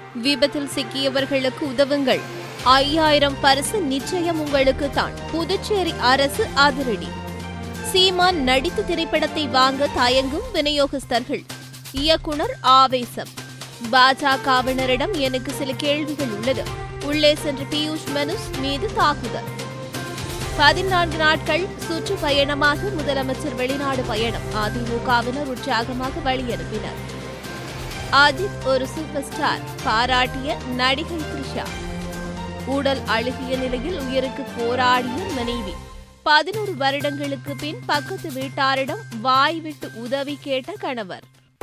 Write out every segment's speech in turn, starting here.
விபத்தில் சிக்கியவர்களுக்கு உதவுங்கள் ஐயாயிரம் பரிசு நிச்சயம் உங்களுக்கு தான் புதுச்சேரி அரசு அதிரடி சீமான் நடித்த திரைப்படத்தை வாங்க தயங்கும் விநியோகஸ்தர்கள் இயக்குனர் ஆவேசம் பாஜகவினரிடம் எனக்கு சில கேள்விகள் உள்ளது உள்ளே சென்ற பியூஷ் மனுஷ் மீது தாக்குதல் பதினான்கு நாட்கள் சுற்றுப்பயணமாக முதலமைச்சர் வெளிநாடு பயணம் அதிமுகவினர் உற்சாகமாக வழியனுப்பினர் அஜித் ஒரு சூப்பர் ஸ்டார் பாராட்டிய நடிகை த்ரிஷா உடல் அழுகிய நிலையில் உயிருக்கு போராடிய மனைவி பதினோரு வருடங்களுக்கு பின் பக்கத்து வீட்டாரிடம் வாய் விட்டு உதவி கேட்ட கணவர்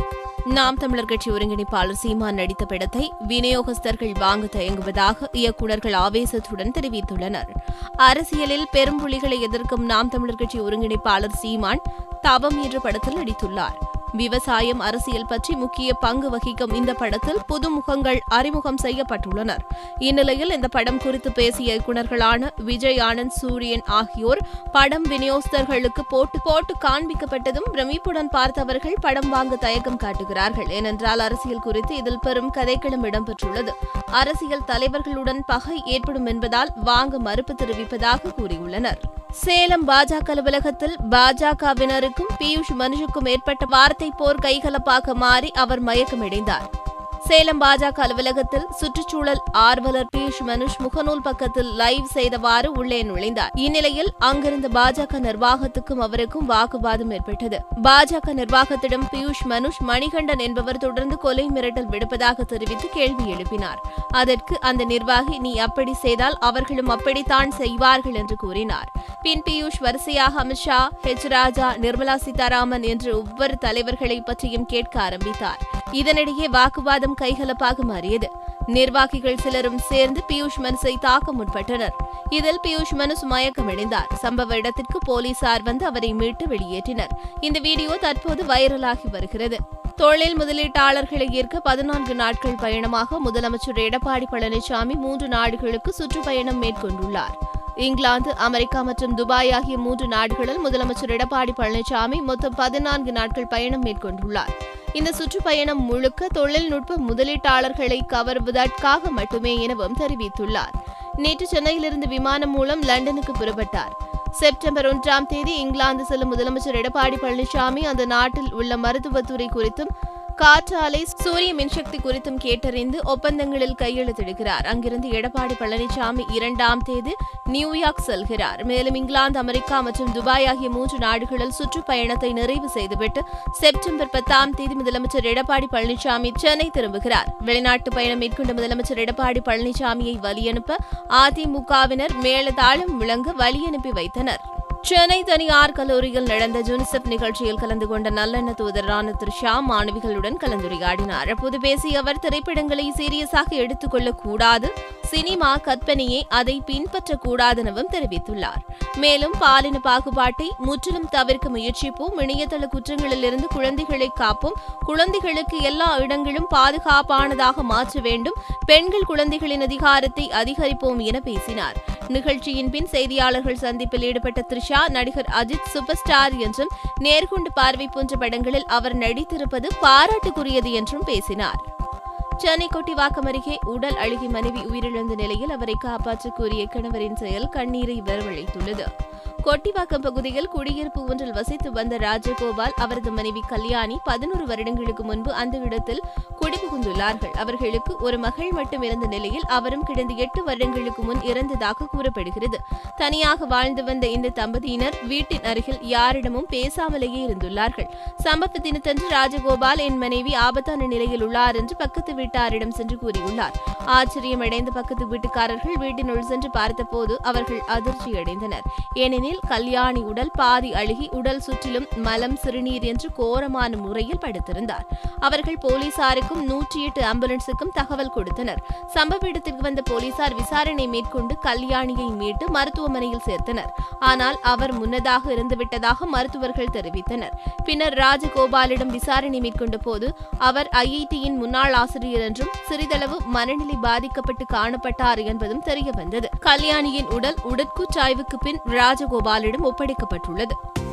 நாம் தமிழர் கட்சி ஒருங்கிணைப்பாளர் சீமான் நடித்த படத்தை விநியோகஸ்தர்கள் வாங்க தயங்குவதாக இயக்குநர்கள் ஆவேசத்துடன் தெரிவித்துள்ளனர் அரசியலில் பெரும்புலிகளை எதிர்க்கும் நாம் தமிழர் கட்சி ஒருங்கிணைப்பாளர் சீமான் தவம் என்ற படத்தில் நடித்துள்ளார் விவசாயம் அரசியல் பற்றி முக்கிய பங்கு வகிக்கும் இந்த படத்தில் புதுமுகங்கள் அறிமுகம் செய்யப்பட்டுள்ளனர் இந்நிலையில் இந்த படம் குறித்து பேசிய இயக்குநர்களான விஜய் ஆனந்த் சூரியன் ஆகியோர் படம் விநியோகஸ்தர்களுக்கு போட்டு போட்டு காண்பிக்கப்பட்டதும் பிரமிப்புடன் பார்த்தவர்கள் படம் வாங்க தயக்கம் காட்டுகிறார்கள் ஏனென்றால் அரசியல் குறித்து இதில் பெரும் கதைக்களம் இடம்பெற்றுள்ளது அரசியல் தலைவர்களுடன் பகை ஏற்படும் என்பதால் வாங்க மறுப்பு தெரிவிப்பதாக கூறியுள்ளனர் சேலம் பாஜக அலுவலகத்தில் பாஜகவினருக்கும் பியூஷ் மனுஷுக்கும் ஏற்பட்ட வார்த்தை போர் கைகலப்பாக மாறி அவர் மயக்கமடைந்தார் சேலம் பாஜக அலுவலகத்தில் சுற்றுச்சூழல் ஆர்வலர் பியூஷ் மனுஷ் முகநூல் பக்கத்தில் லைவ் செய்தவாறு உள்ளே நுழைந்தார் இந்நிலையில் அங்கிருந்த பாஜக நிர்வாகத்துக்கும் அவருக்கும் வாக்குவாதம் ஏற்பட்டது பாஜக நிர்வாகத்திடம் பியூஷ் மனுஷ் மணிகண்டன் என்பவர் தொடர்ந்து கொலை மிரட்டல் விடுப்பதாக தெரிவித்து கேள்வி எழுப்பினார் அதற்கு அந்த நிர்வாகி நீ அப்படி செய்தால் அவர்களும் அப்படித்தான் செய்வார்கள் என்று கூறினார் பின் பியூஷ் வரிசையாக அமித்ஷா ஹெச் ராஜா நிர்மலா சீதாராமன் என்று ஒவ்வொரு தலைவர்களை பற்றியும் கேட்க ஆரம்பித்தார் இதனிடையே வாக்குவாதம் கைகலப்பாக மாறியது நிர்வாகிகள் சிலரும் சேர்ந்து பியூஷ் மனுஷை தாக்க முற்பட்டனர் இதில் பியூஷ் மனுஷ் மயக்கமடைந்தார் சம்பவ இடத்திற்கு போலீசார் வந்து அவரை மீட்டு வெளியேற்றினர் இந்த வீடியோ தற்போது வைரலாகி வருகிறது தொழில் முதலீட்டாளர்களை ஈர்க்க பதினான்கு நாட்கள் பயணமாக முதலமைச்சர் எடப்பாடி பழனிசாமி மூன்று நாடுகளுக்கு சுற்றுப்பயணம் மேற்கொண்டுள்ளார் இங்கிலாந்து அமெரிக்கா மற்றும் துபாய் ஆகிய மூன்று நாடுகளில் முதலமைச்சர் எடப்பாடி பழனிசாமி மொத்தம் பதினான்கு நாட்கள் பயணம் மேற்கொண்டுள்ளார் இந்த சுற்றுப்பயணம் முழுக்க தொழில்நுட்ப முதலீட்டாளர்களை கவர்வதற்காக மட்டுமே எனவும் தெரிவித்துள்ளார் நேற்று சென்னையிலிருந்து விமானம் மூலம் லண்டனுக்கு புறப்பட்டார் செப்டம்பர் ஒன்றாம் தேதி இங்கிலாந்து செல்லும் முதலமைச்சர் எடப்பாடி பழனிசாமி அந்த நாட்டில் உள்ள மருத்துவத்துறை குறித்தும் காற்றாலை சூரிய மின்சக்தி குறித்தும் கேட்டறிந்து ஒப்பந்தங்களில் கையெழுத்திடுகிறார் அங்கிருந்து எடப்பாடி பழனிசாமி இரண்டாம் தேதி நியூயார்க் செல்கிறார் மேலும் இங்கிலாந்து அமெரிக்கா மற்றும் துபாய் ஆகிய மூன்று நாடுகளில் சுற்றுப்பயணத்தை நிறைவு செய்துவிட்டு செப்டம்பர் பத்தாம் தேதி முதலமைச்சர் எடப்பாடி பழனிசாமி சென்னை திரும்புகிறார் வெளிநாட்டு பயணம் மேற்கொண்ட முதலமைச்சர் எடப்பாடி பழனிசாமியை வழியனுப்ப அதிமுகவினர் மேலதாளம் முழங்க வழியனுப்பி வைத்தனர் சென்னை தனியார் கல்லூரியில் நடந்த ஜூனிசெப் நிகழ்ச்சியில் கலந்து கொண்ட நல்லெண்ண தூதரான த்ரிஷா மாணவிகளுடன் கலந்துரையாடினார் அப்போது பேசிய அவர் திரைப்படங்களை சீரியஸாக எடுத்துக் கொள்ளக்கூடாது சினிமா கற்பனையே அதை பின்பற்றக்கூடாது எனவும் தெரிவித்துள்ளார் மேலும் பாலின பாகுபாட்டை முற்றிலும் தவிர்க்க முயற்சிப்போம் இணையதள குற்றங்களிலிருந்து குழந்தைகளை காப்போம் குழந்தைகளுக்கு எல்லா இடங்களும் பாதுகாப்பானதாக மாற்ற வேண்டும் பெண்கள் குழந்தைகளின் அதிகாரத்தை அதிகரிப்போம் என பேசினார் நிகழ்ச்சியின் பின் செய்தியாளர்கள் சந்திப்பில் ஈடுபட்ட த்ரிஷா நடிகர் அஜித் சூப்பர் ஸ்டார் என்றும் நேர்கொண்டு பார்வை போன்ற படங்களில் அவர் நடித்திருப்பது பாராட்டுக்குரியது என்றும் பேசினார் சென்னை கொட்டிவாக்கம் அருகே உடல் அழுகி மனைவி உயிரிழந்த நிலையில் அவரை காப்பாற்ற கூறிய கணவரின் செயல் கண்ணீரை வரவழைத்துள்ளது கொட்டிவாக்கம் பகுதியில் குடியிருப்பு ஒன்றில் வசித்து வந்த ராஜகோபால் அவரது மனைவி கல்யாணி பதினோரு வருடங்களுக்கு முன்பு அந்த இடத்தில் குடிபுகுந்துள்ளார்கள் அவர்களுக்கு ஒரு மகள் மட்டும் இருந்த நிலையில் அவரும் கடந்த எட்டு வருடங்களுக்கு முன் இறந்ததாக கூறப்படுகிறது தனியாக வாழ்ந்து வந்த இந்த தம்பதியினர் வீட்டின் அருகில் யாரிடமும் பேசாமலேயே இருந்துள்ளார்கள் சம்பவ தினத்தன்று ராஜகோபால் என் மனைவி ஆபத்தான நிலையில் உள்ளார் என்று பக்கத்து வீட்டாரிடம் சென்று கூறியுள்ளார் ஆச்சரியமடைந்த பக்கத்து வீட்டுக்காரர்கள் வீட்டினுள் சென்று பார்த்தபோது அவர்கள் அதிர்ச்சியடைந்தனர் ஏனெனில் கல்யாணி உடல் பாதி அழுகி உடல் சுற்றிலும் மலம் சிறுநீர் என்று கோரமான முறையில் படுத்திருந்தார் அவர்கள் போலீசாருக்கும் நூற்றி எட்டு ஆம்புலன்ஸுக்கும் தகவல் கொடுத்தனர் சம்பவ இடத்திற்கு வந்த போலீசார் விசாரணை மேற்கொண்டு கல்யாணியை மீட்டு மருத்துவமனையில் சேர்த்தனர் ஆனால் அவர் முன்னதாக இறந்துவிட்டதாக மருத்துவர்கள் தெரிவித்தனர் பின்னர் ராஜகோபாலிடம் விசாரணை மேற்கொண்ட போது அவர் ஐஐடியின் முன்னாள் ஆசிரியர் என்றும் சிறிதளவு மனநிலை பாதிக்கப்பட்டு காணப்பட்டார் என்பதும் தெரியவந்தது கல்யாணியின் உடல் உடற்கூற்றாய்வுக்கு பின் ராஜகோபாலிடம் ஒப்படைக்கப்பட்டுள்ளது